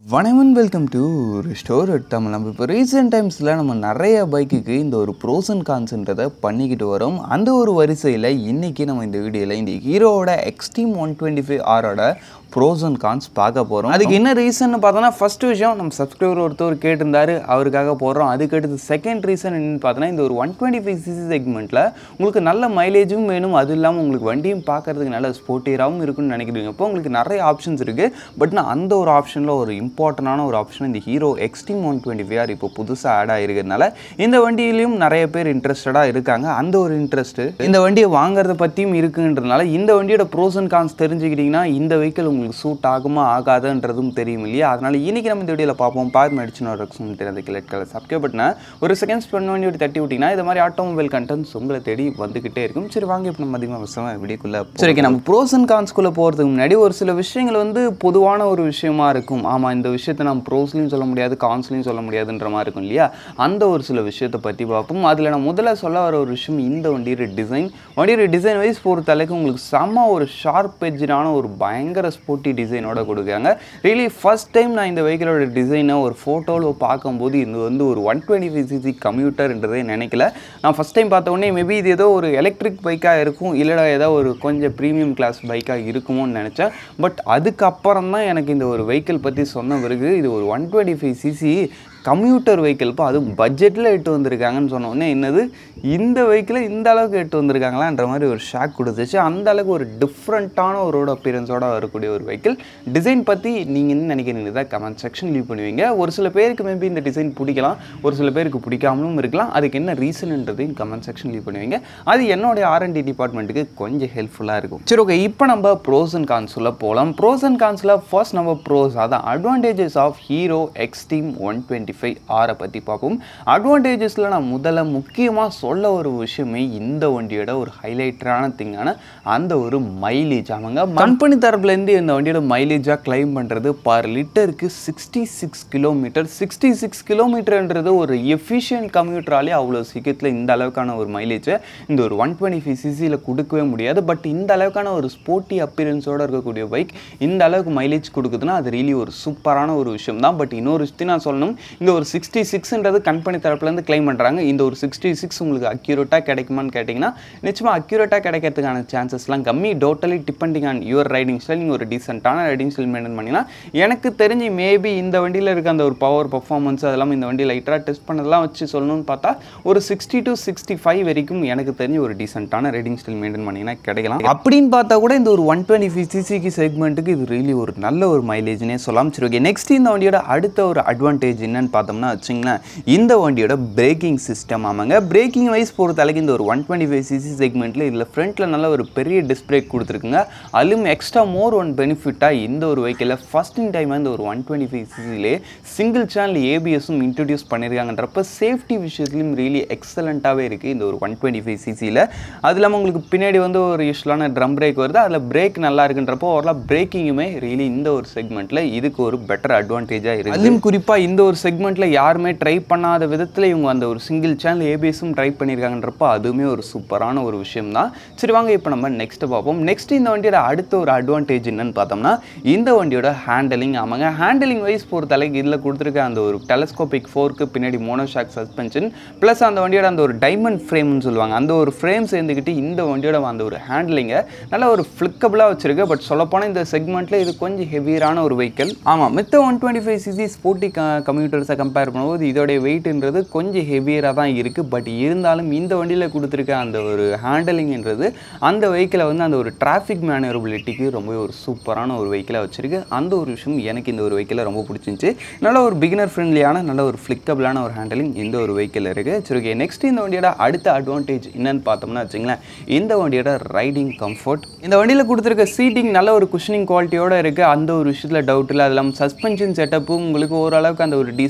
வணக்கம் welcome to store Tamil நம்ம இப்போ ரீசெண்ட் டைம்ஸில் நம்ம நிறைய பைக்குக்கு இந்த ஒரு ப்ரோஸ் அண்ட் கான்ஸ்ன்றதை பண்ணிக்கிட்டு வரோம் அந்த ஒரு வரிசையில் இன்றைக்கி நம்ம இந்த வீடியோவில் இந்த ஹீரோவோட எக்ஸ்ட்ரீம் ஒன் டுவெண்ட்டி ஃபைவ் ஆரோட ப்ரோஸ் அண்ட் கான்ஸ் பார்க்க போகிறோம் அதுக்கு என்ன ரீசன் பார்த்தோன்னா ஃபர்ஸ்ட் விஷயம் நம்ம சப்ஸ்கிரைபர் ஒருத்தர் கேட்டிருந்தாரு அவருக்காக போடுறோம் அதுக்கடுத்து செகண்ட் ரீசன் என்னன்னு பார்த்தோன்னா இந்த ஒரு ஒன் டுவெண்ட்டி ஃபைவ் சிசி செக்மெண்ட்டில் உங்களுக்கு நல்ல மைலேஜும் வேணும் அது இல்லாமல் உங்களுக்கு வண்டியும் பார்க்கறதுக்கு நல்ல ஸ்போர்ட்டியராகவும் இருக்குன்னு நினைக்கிறீங்க இப்போ உங்களுக்கு நிறைய ஆப்ஷன்ஸ் இருக்குது பட் நான் அந்த ஒரு ஆப்ஷனில் ஒரு இம்பார்ட்டண்டான ஒரு ஆப்ஷன் இந்த Hero Xtreme one twenty five R இப்போ புதுசாக ஆட் ஆகிருக்கிறதுனால இந்த வண்டியிலையும் நிறைய பேர் இன்ட்ரெஸ்டடாக இருக்காங்க அந்த ஒரு இன்ட்ரெஸ்ட்டு இந்த வண்டியை வாங்குறத பற்றியும் இருக்குன்றதுனால இந்த வண்டியோட ப்ரோஸ் அண்ட் கான்ஸ் தெரிஞ்சுக்கிட்டிங்கன்னா இந்த வெஹிக்கிள் உங்களுக்கு சூட் ஆகுமா ஆகாதுன்றதும் தெரியும் இல்லையா அதனால் இன்றைக்கி நம்ம இந்த வீடியோவில் பார்ப்போம் பார் மெடிச்சின் ஒரு அந்த கிளட் கலர் சப்ஸ்கிரைப் பட்டினா ஒரு செகண்ட் ஸ்பெண்ட் பண்ணி ஒரு தட்டி விட்டிங்கன்னா இது மாதிரி ஆட்டோமொபைல் கண்டென்ட்ஸ் உங்களை தேடி வந்துக்கிட்டே இருக்கும் சரி வாங்க இப்போ நம்ம அதிகமாக விஷயமாக வீடியோக்குள்ளே சரி okay, நம்ம ப்ரோஸ் அண்ட் கான்ஸ்குள்ளே போகிறதுக்கு முன்னாடி ஒரு சில விஷயங்கள் வந்து பொதுவான ஒரு விஷயமா இருக்கும் ஆமாம் இந்த விஷயத்தை நம்ம ப்ரோஸ்லையும் சொல்ல முடியாது கான்ஸ்லையும் சொல்ல முடியாதுன்ற மாதிரி இருக்கும் இல்லையா அந்த ஒரு சில விஷயத்தை பற்றி பார்ப்போம் அதில் நான் முதல்ல சொல்ல வர ஒரு விஷயம் இந்த வண்டியோட டிசைன் வண்டியோட டிசைன் வைஸ் பொறுத்த அளவுக்கு உங்களுக்கு செம்ம ஒரு ஷார்ப் எஜ்ஜான ஒரு பயங்கர ஸ்போர்ட்டி டிசைனோட கொடுக்குறாங்க ரியலி ஃபர்ஸ்ட் டைம் நான் இந்த வெஹிக்கிளோட டிசைனை ஒரு ஃபோட்டோவில் பார்க்கும்போது இது வந்து ஒரு ஒன் டுவெண்ட்டி ஃபைவ் சிசி கம்ப்யூட்டர்ன்றதே நினைக்கல நான் ஃபஸ்ட் டைம் பார்த்த உடனே மேபி இது ஏதோ ஒரு எலக்ட்ரிக் பைக்காக இருக்கும் இல்லைடா ஏதோ ஒரு கொஞ்சம் ப்ரீமியம் கிளாஸ் பைக்காக இருக்குமோன்னு நினச்சேன் பட் அதுக்கப்புறம் தான் எனக்கு இந்த ஒரு வெஹிக்கிள் பற்றி சொன்ன பிறகு இது ஒரு one twenty five CC computer vehicle இப்போ அதுவும் பட்ஜெட்டில் எட்டு வந்திருக்காங்கன்னு சொன்ன உடனே என்னது இந்த வெஹிக்கிளை இந்த அளவுக்கு எட்டு வந்திருக்காங்களான்ற மாதிரி ஒரு ஷாக் கொடுத்துச்சு அந்த அளவுக்கு ஒரு டிஃப்ரெண்ட்டான ஒரு ரோட் அப்பியரன்ஸோட வரக்கூடிய ஒரு வெஹிக்கிள் டிசைன் பற்றி நீங்கள் என்ன நினைக்கிறீங்க தான் கமெண்ட் செக்ஷன் லீவ் பண்ணுவீங்க ஒரு சில பேருக்கு மேபி இந்த டிசைன் பிடிக்கலாம் ஒரு சில பேருக்கு பிடிக்காமலும் இருக்கலாம் அதுக்கு என்ன ரீசன்ன்றதையும் கமெண்ட் செக்ஷன் லீவ் பண்ணுவீங்க அது என்னுடைய ஆர்என்டி டிபார்ட்மெண்ட்டுக்கு கொஞ்சம் ஹெல்ப்ஃபுல்லாக இருக்கும் சரி ஓகே இப்போ நம்ம ப்ரோஸ் அண்ட் கான்ஸில் போகலாம் ப்ரோஸ் அண்ட் கான்ஸில் ஃபர்ஸ்ட் நம்ம ப்ரோஸ் அதான் advantages of Hero Xtreme one twenty five ஆரை பற்றி பார்ப்போம் அட்வான்டேஜஸில் நான் முதல்ல முக்கியமாக சொல்ல ஒரு விஷயமே இந்த வண்டியோட ஒரு ஹைலைட்டரான திங்கான அந்த ஒரு மைலேஜ் அவங்க கம்பெனி தரப்புலேருந்து இந்த வண்டியோட மைலேஜாக கிளைம் பண்ணுறது பர் லிட்டருக்கு sixty six kilometre sixty six கிலோமீட்டர்ன்றது ஒரு எஃபிஷியன்ட் கம்யூட்டராலே அவ்வளோ சீக்கிரத்தில் இந்த அளவுக்கான ஒரு மைலேஜை இந்த ஒரு ஒன் டுவெண்ட்டி ஃபைவ் சிசியில் கொடுக்கவே முடியாது பட் இந்த அளவுக்கான ஒரு ஸ்போர்ட்டி அப்பியரன்ஸோடு இருக்கக்கூடிய பைக் இந்த அளவுக்கு மைலேஜ் கொடுக்குதுன்னா அது ரியலி ஒரு சூப்பரான ஒரு விஷயம் தான் பட் இன்னொரு விஷயத்தையும் நான் சொல்லணும் இந்த ஒரு சிக்ஸ்டி சிக்ஸ்ன்றது கம்பெனி தரப்புலேருந்து கிளைம் பண்ணுறாங்க இந்த ஒரு சிக்ஸ்டி சிக்ஸ் உங்களுக்கு அக்யூரேட்டாக கிடைக்குமான்னு கேட்டிங்கன்னா நிச்சயமாக அக்யூரேட்டாக கிடைக்கிறதுக்கான சான்சஸ்லாம் கம்மி totally depending on your riding style நீங்கள் ஒரு டீசெண்டான ரைடிங் ஸ்டைல் மெயின்டைன் பண்ணிங்கன்னா எனக்கு தெரிஞ்சு மேபி இந்த வண்டியில் இருக்க அந்த ஒரு பவர் பர்ஃபார்மன்ஸ் அதெல்லாம் இந்த வண்டி லைட்டராக டெஸ்ட் பண்ணதெல்லாம் வச்சு சொல்லணும்னு பார்த்தா ஒரு சிக்ஸ்டி டு சிக்ஸ்டி ஃபைவ் வரைக்கும் எனக்கு தெரிஞ்சு ஒரு டீசெண்டான ரைடிங் ஸ்டைல் மெயின்டைன் பண்ணிங்கன்னா கிடைக்கலாம் அப்படின்னு பார்த்தா கூட இந்த ஒரு ஒன் டுவெண்ட்டி ஃபைவ் சிசிக்கு செக்மெண்ட்டுக்கு இது ரியலி ஒரு நல்ல ஒரு மைலேஜ்னே சொல்லலாம் சரி ஓகே நெக்ஸ்ட் இந்த வண்டியோட அடுத்த ஒரு அட்வான்டேஜ் என்னன்னு பார்த்தோம்னா வச்சுங்களேன் இந்த வண்டியோட பிரேக்கிங் சிஸ்டம் ஆமாங்க பிரேக்கிங் வைஸ் பொறுத்த அளவுக்கு இந்த ஒரு ஒன் டுவெண்ட்டி ஃபைவ் சிசி செக்மெண்ட்டில் இதில் ஃப்ரண்ட்டில் நல்ல ஒரு பெரிய டிஸ்க் பிரேக் கொடுத்துருக்குங்க அதிலும் எக்ஸ்ட்ரா மோர் ஒன் பெனிஃபிட்டாக இந்த ஒரு வெஹிக்கிளில் ஃபஸ்ட் இன் டைம் இந்த ஒரு ஒன் டுவெண்ட்டி ஃபைவ் சிசிலே சிங்கிள் சேனல் ஏபிஎஸும் இன்ட்ரடியூஸ் பண்ணியிருக்காங்கன்றப்ப சேஃப்டி விஷயத்துலையும் ரியலி எக்ஸலண்ட்டாகவே இருக்குது இந்த ஒரு ஒன் டுவெண்ட்டி ஃபைவ் சிசியில் அது இல்லாமல் உங்களுக்கு பின்னாடி வந்து ஒரு யூஸ்வலான ட்ரம் பிரேக் வருது அதில் பிரேக் நல்லா இருக்குன்றப்போ ஓரளவு பிரேக்கிங்குமே ரியலி இந்த ஒரு செக்மெண்ட்டில் இதுக்கு ஒரு பெட்டர் அட்வான்டேஜாக இருக்குது அதுவும் குறிப்பாக இந்த ஒரு செக்மெண்ட்டில் யாருமே ட்ரை பண்ணாத விதத்தில் இவங்க அந்த ஒரு சிங்கிள் சேனல் ஏபிஎஸும் ட்ரை பண்ணியிருக்காங்கன்றப்போ அதுவுமே ஒரு சூப்பரான ஒரு விஷயம் தான் சரி வாங்க இப்போ நம்ம நெக்ஸ்ட்டு பார்ப்போம் நெக்ஸ்ட் இந்த வண்டியோட அடுத்த ஒரு அட்வான்டேஜ் என்னன்னு பார்த்தோம்னா இந்த வண்டியோட ஹேண்டலிங் ஆமாங்க ஹேண்டலிங் வைஸ் பொறுத்தளவுக்கு இதில் கொடுத்துருக்க அந்த ஒரு டெலஸ்கோபிக் ஃபோர்க்கு பின்னாடி மோனோஷாக் சஸ்பென்ஷன் ப்ளஸ் அந்த வண்டியோட அந்த ஒரு டைமண்ட் ஃப்ரேம்னு சொல்லுவாங்க அந்த ஒரு ஃப்ரேம் சேர்ந்துக்கிட்டு இந்த வண்டியோட அந்த ஒரு ஹேண்ட்லிங்கை நல்ல ஒரு ஃப்ளிக்கபிளாக வச்சிருக்கு பட் சொல்லப்போனால் இந்த செக்மெண்ட்டில் இது கொஞ்சம் ஹெவியரான ஒரு வெஹிக்கிள் ஆமாம் மித்த one twenty five CC sporty கம்ப்யூட்டர்ஸை கம்பேர் பண்ணும்போது இதோடைய வெயிட்ன்றது கொஞ்சம் ஹெவியராக தான் இருக்குது பட் இருந்தாலும் இந்த வண்டியில் கொடுத்துருக்க அந்த ஒரு ஹேண்டலிங்ன்றது அந்த வெஹிக்கிளை வந்து அந்த ஒரு டிராஃபிக் மேனேரபிலிட்டிக்கு ரொம்ப ஒரு சூப்பரான ஒரு வெஹிக்கிளாக வச்சிருக்கு அந்த ஒரு விஷயம் எனக்கு இந்த ஒரு வெஹிக்கிளை ரொம்ப பிடிச்சிருந்துச்சு நல்ல ஒரு பிகினர் ஃப்ரெண்ட்லியான நல்ல ஒரு ஃப்ளிக்கபிளான ஒரு ஹேண்டலிங் இந்த ஒரு வெஹிக்கிள் இருக்குது சரி ஓகே நெக்ஸ்ட் இந்த வண்டியோட அடுத்த அட்வான்டேஜ் என்னன்னு பார்த்தோம்னா வச்சுங்களேன் இந்த வண்டியோட ரைடிங் கம்ஃபர்ட் இந்த வண்டியில் கொடுத்துருக்க சீட்டிங் நல்ல ஒரு குஷனிங் குவாலிட்டியோட இருக்குது அந்த ஒரு விஷயத்தில் டவுட் இல்லை அது இல்லாமல் சஸ்பென்ஷன் செட்டப்பும் உங்களுக்கு ஓரளவுக்கு அந்த ஒரு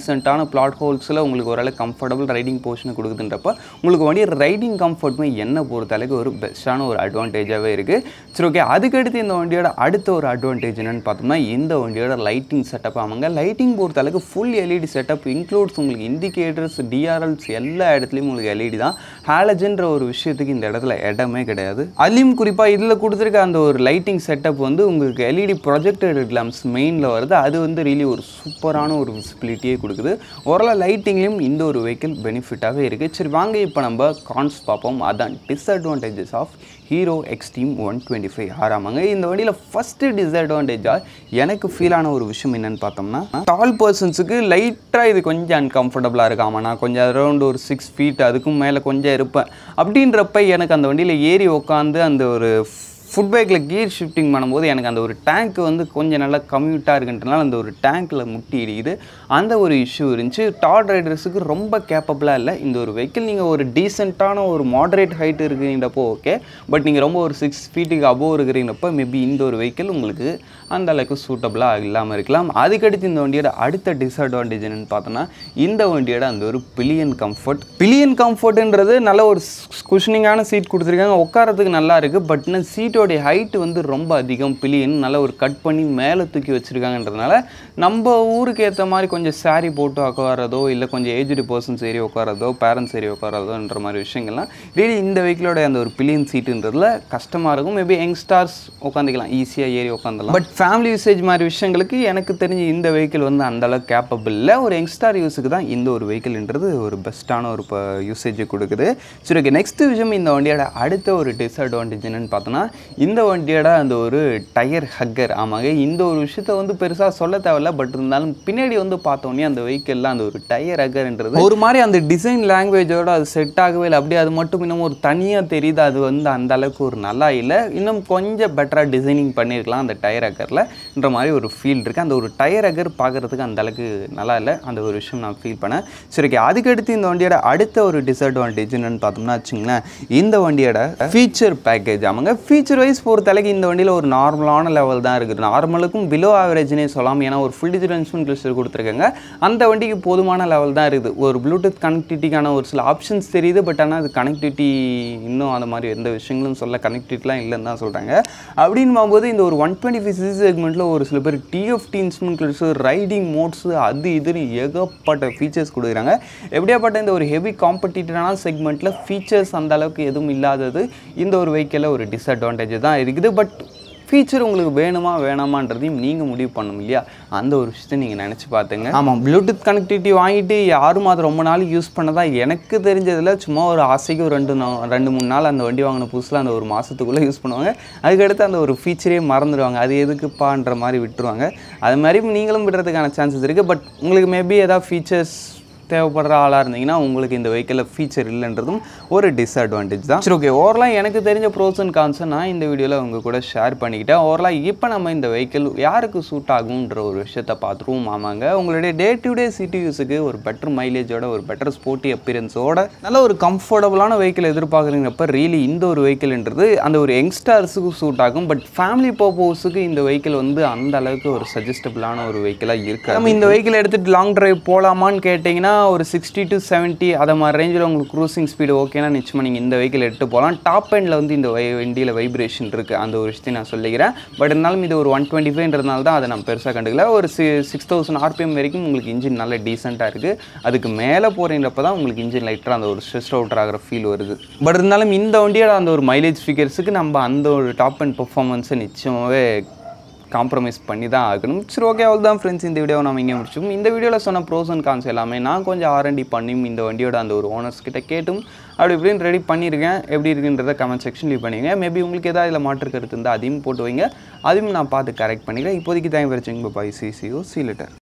டீசெண்டான பிளாட் ஹோல்ஸில் உங்களுக்கு ஓரளவு கம்ஃபர்டபுள் ரைடிங் போர்ஷனை கொடுக்குதுன்றப்ப உங்களுக்கு வண்டி ரைடிங் கம்ஃபர்ட்மே என்ன பொறுத்தளவுக்கு ஒரு பெஸ்ட்டான ஒரு அட்வான்டேஜாகவே இருக்குது சரி ஓகே அதுக்கடுத்து இந்த வண்டியோட அடுத்த ஒரு அட்வான்டேஜ் என்னன்னு பார்த்தோம்னா இந்த வண்டியோட லைட்டிங் செட்டப் ஆமாங்க லைட்டிங் பொறுத்தளவுக்கு ஃபுல் எல்இடி செட்டப் இன்க்ளூட்ஸ் உங்களுக்கு இண்டிகேட்டர்ஸ் டிஆர்எல்ஸ் எல்லா இடத்துலையும் உங்களுக்கு எல்இடி தான் ஹாலஜன்ற ஒரு விஷயத்துக்கு இந்த இடத்துல இடமே கிடையாது அதுலேயும் குறிப்பாக இதில் கொடுத்துருக்க அந்த ஒரு லைட்டிங் செட்டப் வந்து உங்களுக்கு எல்இடி ப்ரொஜெக்டட் லேம்ப்ஸ் மெயினில் வருது அது வந்து ரியலி ஒரு சூப்பரான ஒரு விசிபிலிட்டியே கொடுக்குது ஓரளவு லைட்டிங்லேயும் இந்த ஒரு வெஹிக்கிள் பெனிஃபிட்டாகவே இருக்குது சரி வாங்க இப்போ நம்ம கான்ஸ் பார்ப்போம் அதான் disadvantages of Hero Xtreme one twenty five ஆறாமாங்க இந்த வண்டியில் ஃபஸ்ட்டு டிஸ்அட்வான்டேஜாக எனக்கு ஃபீல் ஆன ஒரு விஷயம் என்னன்னு பார்த்தோம்னா டால் பர்சன்ஸுக்கு லைட்டாக இது கொஞ்சம் அன்கம்ஃபர்டபுளாக இருக்காமா நான் கொஞ்சம் அரௌண்ட் ஒரு சிக்ஸ் ஃபீட் அதுக்கும் மேலே கொஞ்சம் இருப்பேன் அப்படின்றப்ப எனக்கு அந்த வண்டியில் ஏறி உட்காந்து அந்த ஒரு ஃபுட் பைக்கில் கியர் ஷிஃப்டிங் பண்ணும்போது எனக்கு அந்த ஒரு டேங்க் வந்து கொஞ்சம் நல்லா கம்யூட்டாக இருக்குன்றனால அந்த ஒரு டேங்க்கில் முட்டி இடிக்குது அந்த ஒரு இஷ்யூ இருந்துச்சு டாட் ரைடர்ஸுக்கு ரொம்ப கேப்பபிளாக இல்லை இந்த ஒரு வெஹிக்கிள் நீங்கள் ஒரு டீசெண்டான ஒரு மாடரேட் ஹைட் இருக்கிறீங்கப்போ ஓகே பட் நீங்கள் ரொம்ப ஒரு சிக்ஸ் ஃபீட்டுக்கு அபோவ் இருக்கிறீங்கப்போ மேபி இந்த ஒரு வெஹிக்கிள் உங்களுக்கு அந்த அளவுக்கு சூட்டபுளாக இல்லாமல் இருக்கலாம் அதுக்கடுத்து இந்த வண்டியோட அடுத்த டிஸ்அட்வான்டேஜ் என்னன்னு பார்த்தோன்னா இந்த வண்டியோட அந்த ஒரு பிலியன் கம்ஃபர்ட் பிலியன் கம்ஃபர்ட்ன்றது நல்ல ஒரு குஷனிங்கான சீட் கொடுத்துருக்காங்க உட்காரத்துக்கு நல்லா இருக்குது பட் இன்னும் சீட்டோடைய ஹைட்டு வந்து ரொம்ப அதிகம் பிலியன் நல்ல ஒரு கட் பண்ணி மேலே தூக்கி வச்சுருக்காங்கன்றதுனால நம்ம ஊருக்கு ஏற்ற மாதிரி கொஞ்சம் saree போட்டு உட்காரதோ இல்லை கொஞ்சம் ஏஜ்டு பர்சன்ஸ் ஏறி உட்காரதோ பேரண்ட்ஸ் ஏறி உட்காரதோன்ற மாதிரி விஷயங்கள்லாம் really இந்த வெஹிக்கிளோட அந்த ஒரு பிலியன் சீட்டுன்றதுல கஷ்டமாக இருக்கும் மேபி யங்ஸ்டார்ஸ் உட்காந்துக்கலாம் ஈஸியாக ஏறி உட்காந்துலாம் பட் ஃபேமிலி யூசேஜ் மாதிரி விஷயங்களுக்கு எனக்கு தெரிஞ்சு இந்த வெஹிக்கிள் வந்து அந்த அளவுக்கு கேப்பபிள் இல்லை ஒரு யங்ஸ்டார் யூஸுக்கு தான் இந்த ஒரு வெஹிக்கிள்ன்றது ஒரு பெஸ்ட்டான ஒரு யூசேஜ் கொடுக்குது சரி ஓகே நெக்ஸ்ட் விஷயம் இந்த வண்டியோட அடுத்த ஒரு டிஸ்அட்வான்டேஜ் என்னன்னு பார்த்தோன்னா இந்த வண்டியோட அந்த ஒரு டயர் ஹக்கர் ஆமாங்க இந்த ஒரு விஷயத்த வந்து பெருசாக சொல்ல தேவையில்ல பட் இருந்தாலும் பின்னாடி வந்து பார்த்தோன்னே அந்த வெஹிக்கிளில் அந்த ஒரு டயர் ஹக்கர்ன்றது ஒரு மாதிரி அந்த டிசைன் லாங்குவேஜோட அது செட் ஆகவே இல்லை அப்படியே அது மட்டும் இன்னும் ஒரு தனியாக தெரியுது அது வந்து அந்த அளவுக்கு ஒரு நல்லா இல்லை இன்னும் கொஞ்சம் பெட்டராக டிசைனிங் பண்ணியிருக்கலாம் அந்த டயர் ஹக்கரில்ன்ற மாதிரி ஒரு ஃபீல் இருக்குது அந்த ஒரு டயர் ஹக்கர் பார்க்குறதுக்கு அந்த அளவுக்கு நல்லா இல்லை அந்த ஒரு விஷயம் நான் ஃபீல் பண்ணேன் சரி ஓகே அதுக்கடுத்து இந்த வண்டியோட அடுத்த ஒரு டிஸ்அட்வான்டேஜ் என்னன்னு பார்த்தோம்னா வச்சுங்களேன் இந்த வண்டியோட ஃபீச்சர் பேக்கேஜ் ஆமாங்க ஃபீச்சர் வைஸ் பொறுத்தளவுக்கு இந்த வண்டியில் ஒரு நார்மலான லெவல் தான் இருக்குது நார்மலுக்கும் பிலோ ஆவரேஜ்னே சொல்லலாம் ஏன்னா ஒரு ஃபுல் டிஜிட்டல் இன்ஸ்ட்ருமெண்ட் கிளிஸ்டர் கொடுத்துருக்காங்க அந்த வண்டிக்கு போதுமான லெவல் தான் இருக்குது ஒரு ப்ளூடூத் கனெக்டிவிட்டிக்கான ஒரு சில ஆப்ஷன்ஸ் தெரியுது பட் ஆனால் அது கனெக்டிவிட்டி இன்னும் அந்த மாதிரி எந்த விஷயங்களும் சொல்ல கனெக்டிவிட்டிலாம் இல்லைன்னு தான் சொல்கிறாங்க அப்படின்னு போகும்போது இந்த ஒரு ஒன் டுவெண்ட்டி ஃபைவ் சிசி செக்மெண்ட்டில் ஒரு சில பேர் TFT instrument cluster riding modes அது இதுன்னு ஏகப்பட்ட ஃபீச்சர்ஸ் கொடுக்குறாங்க எப்படியாப்பட்ட இந்த ஒரு ஹெவி காம்படிட்டிவான செக்மெண்ட்டில் ஃபீச்சர்ஸ் அந்த அளவுக்கு எதுவும் இல்லாதது இந்த ஒரு வெஹிக்கிளில் ஒரு டிஸ்அட்வான்டேஜ் தான் இருக்குது பட் ஃபீச்சர் உங்களுக்கு வேணுமா வேணாமான்றதையும் நீங்கள் முடிவு பண்ணணும் இல்லையா அந்த ஒரு விஷயத்தை நீங்கள் நினச்சி பார்த்துங்க ஆமாம் ப்ளூடூத் கனெக்டிவிட்டி வாங்கிட்டு யாரும் அதை ரொம்ப நாள் யூஸ் பண்ணதா எனக்கு தெரிஞ்சதில் சும்மா ஒரு ஆசைக்கு ஒரு ரெண்டு நா ரெண்டு மூணு நாள் அந்த வண்டி வாங்கின புதுசில் அந்த ஒரு மாதத்துக்குள்ளே யூஸ் பண்ணுவாங்க அதுக்கடுத்து அந்த ஒரு ஃபீச்சரே மறந்துடுவாங்க அது எதுக்குப்பான்ற மாதிரி விட்டுருவாங்க அது மாதிரி நீங்களும் விடுறதுக்கான சான்சஸ் இருக்குது பட் உங்களுக்கு மேபி ஏதாவது ஃபீச்சர்ஸ் தேவைப்படுற ஆளாக இருந்தீங்கன்னா உங்களுக்கு இந்த வெஹிக்கிளில் ஃபீச்சர் இல்லைன்றதும் ஒரு டிஸ்அட்வான்டேஜ் தான் சரி ஓகே ஓவரலாக எனக்கு தெரிஞ்ச ப்ரோஸ் அண்ட் கான்ஸை நான் இந்த வீடியோவில் உங்கள் கூட ஷேர் பண்ணிக்கிட்டேன் ஓவரலாக இப்போ நம்ம இந்த வெஹிக்கிள் யாருக்கு சூட் ஆகுன்ற ஒரு விஷயத்த பார்த்துருவோம் ஆமாங்க உங்களுடைய டே டு டே சிட்டி யூஸுக்கு ஒரு பெட்டர் மைலேஜோட ஒரு பெட்டர் ஸ்போர்ட்டி அப்பியரன்ஸோட நல்ல ஒரு கம்ஃபர்டபுளான வெஹிக்கிள் எதிர்பார்க்குறீங்கப்ப ரியலி இந்த ஒரு வெஹிக்கிள்ன்றது அந்த ஒரு யங்ஸ்டர்ஸுக்கு சூட் ஆகும் பட் ஃபேமிலி பர்போஸுக்கு இந்த வெஹிக்கிள் வந்து அந்த அளவுக்கு ஒரு சஜஸ்டபிளான ஒரு வெஹிக்கிளாக இருக்குது நம்ம இந்த வெஹிக்கிள் எடுத்துகிட்டு லாங் டிரைவ் போகலாமான்னு கேட்டிங்கன்னா ஒரு சிக்ஸ்டி டு செவன்ட்டி அதை மாதிரி ரேஞ்சில் உங்களுக்கு க்ரூசிங் ஸ்பீடு ஓகேனா நிச்சயமாக நீங்கள் இந்த வெஹிக்கிள் எடுத்து போகலாம் டாப் எண்டில் வந்து இந்த வை வண்டியில் வைப்ரேஷன் இருக்குது அந்த ஒரு விஷயத்தை நான் சொல்லிக்கிறேன் பட் இருந்தாலும் இது ஒரு ஒன் டுவெண்ட்டி ஃபைவ்ன்றதுனால தான் அதை நான் பெருசாக கண்டுக்கல ஒரு சி சிக்ஸ் தௌசண்ட் ஆர்பிஎம் வரைக்கும் உங்களுக்கு இன்ஜின் நல்ல டீசெண்டாக இருக்குது அதுக்கு மேலே போகிறீங்கப்ப தான் உங்களுக்கு இன்ஜின் லைட்டராக அந்த ஒரு ஸ்ட்ரெஸ் அவுட் ஆகிற ஃபீல் வருது பட் இருந்தாலும் இந்த வண்டியோட அந்த ஒரு மைலேஜ் ஃபிகர்ஸுக்கு நம்ம அந்த ஒரு டாப் அண்ட் பெர்ஃபார்மன்ஸை நிச்சயமாகவே காம்ப்ரமைஸ் பண்ணி தான் ஆகணும் சரி ஓகே அவ்வளோ தான் ஃப்ரெண்ட்ஸ் இந்த வீடியோ நம்ம இங்கே முடிச்சோம் இந்த வீடியோவில் சொன்ன ப்ரோஸ் அண்ட் கான்ஸ் எல்லாமே நான் கொஞ்சம் ஆர்என்டி பண்ணியும் இந்த வண்டியோட அந்த ஒரு ஓனர்ஸ் கிட்ட கேட்டும் அப்படி இப்படின்னு ரெடி பண்ணியிருக்கேன் எப்படி இருக்குன்றத கமெண்ட் செக்ஷன் லீவ் பண்ணிங்க மேபி உங்களுக்கு ஏதாவது இதில் மாற்று கருத்து இருந்தால் அதையும் போட்டு வைங்க அதையும் நான் பார்த்து கரெக்ட் பண்ணிக்கிறேன் இப்போதைக்கு தேங்க் வச்சுங்க பாய் சிசிஓ சி லெட்டர்